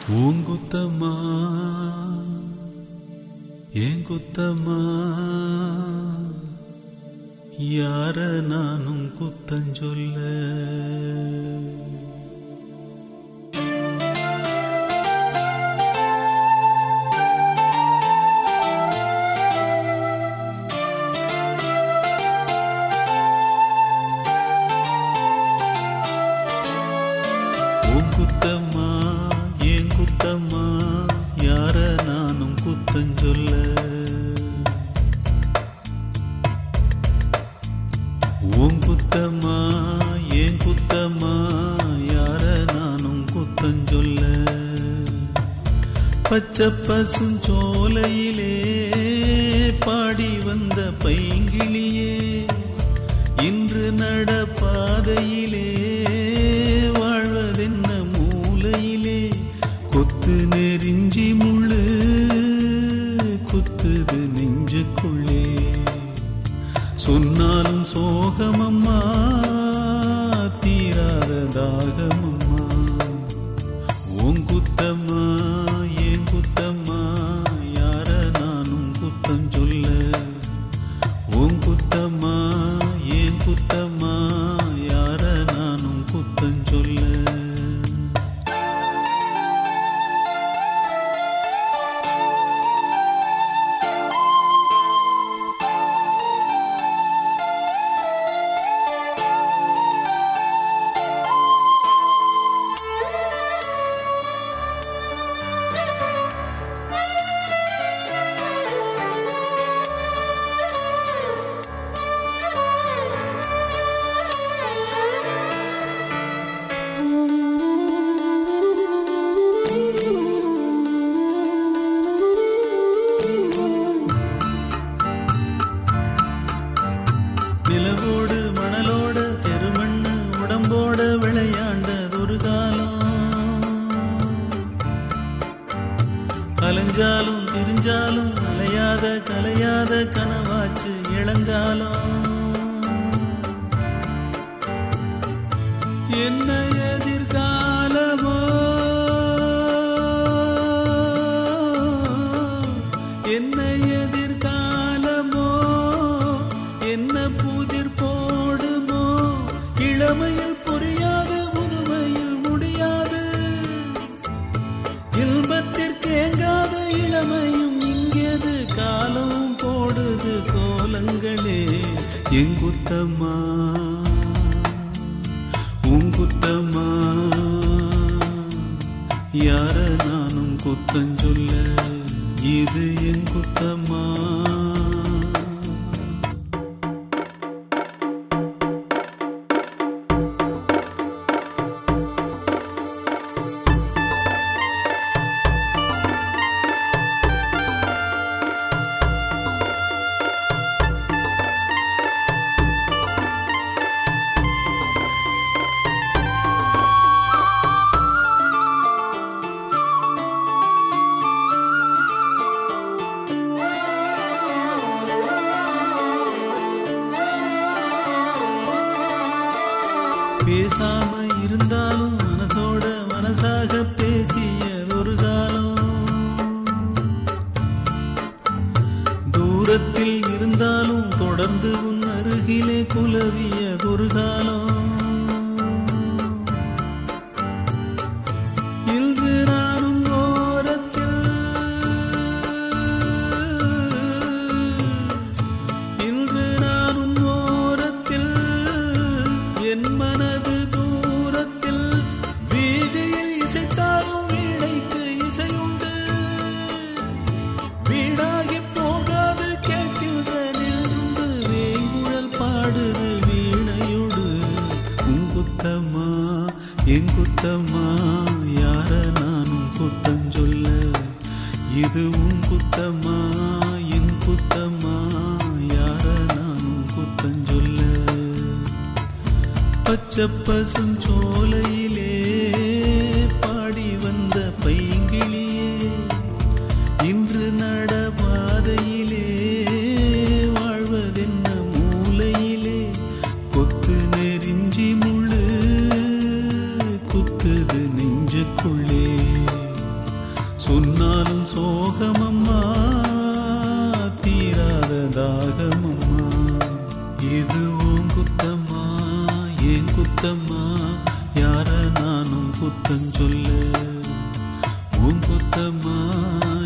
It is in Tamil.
பூங்குத்தம்மா ஏன் குத்தம்மா யார நானும் குத்தஞ்சொல்ல உன் குத்தம்மா ஏன் குத்தம்மா யார நானும் குத்தஞ்சொல்ல உன் குத்தம்மா ஏன் குத்தம்மா யார நானும் குத்தஞ்சொல்ல பச்சை பசும் சோலையிலே பாடி வந்த பைங்கிளியே இன்று நடப்பாதையிலே வாழ்வதென்ன மூலையிலே கொத்து நெறிஞ்சி முள்ளு குத்துது நெஞ்சுக்குள்ளே சொன்னாலும் சோகமம்மா தீராத தாகமம்மா உன் குத்தம்மா ஏன் குத்தம்மா யார நானும் குத்தம் சொல்ல உன் குத்தம்மா ஏன் குத்தம்மா யார நானும் குத்தம் சொல்ல நிலவோடு மணலோட தெருமண்ணு உடம்போட விளையாண்டதொரு காலம் அலைஞ்சாலும் திரிஞ்சாலும் அலையாத கலையாத கனவாச்சு இளங்காலம் என்ன எதிர்காலமோ என்ன எதிர்காலமோ என்ன புதிர் போடுமோ இளமையில் புரியாது முதுமையில் முடியாது இன்பத்திற்கு ஏங்காத இளமையும் இங்கேது காலம் போடுது கோலங்களே எங்குத்தம்மா உங்குத்தம்மா யார நானும் குத்தஞ்சொல்ல இது என் குத்தம்மா பேசாம இருந்தாலும் மனசோட மனசாக பேசிய ஒரு காலம் தூரத்தில் இருந்தாலும் தொடர்ந்து உன் அருகிலே குலவியதொரு காலம் இன்று நானும் ஓரத்தில் இன்று நானும் ஓரத்தில் என் மனது தூரத்தில் வீதியில் இசைத்தாலும் வீணைக்கு இசையுண்டு வீணாகி போகாது கேட்கின்ற நின்று வேங்குழல் பாடுது வீணையோடு உங்குத்தம்மா என் குத்தம்மா யார நானும் குத்தம் சொல்ல இது உன் குத்தம்மா என் குத்தம்மா யார நானும் குத்தம் சொல்ல பச்சை பசும் சோலையிலே பாடி வந்த பைங்கிளியே இன்று நடபாதையிலே வாழ்வதென்ன மூலையிலே கொத்து நெறிஞ்சி முள்ளு குத்துது நெஞ்சுக்குள்ளே நாளும் சோகமம்மா தீராத தாகமம்மா இது உன் குத்தம்மா ஏன் குத்தம்மா யார நானும் குத்தம் சொல்ல உன் குத்தம்மா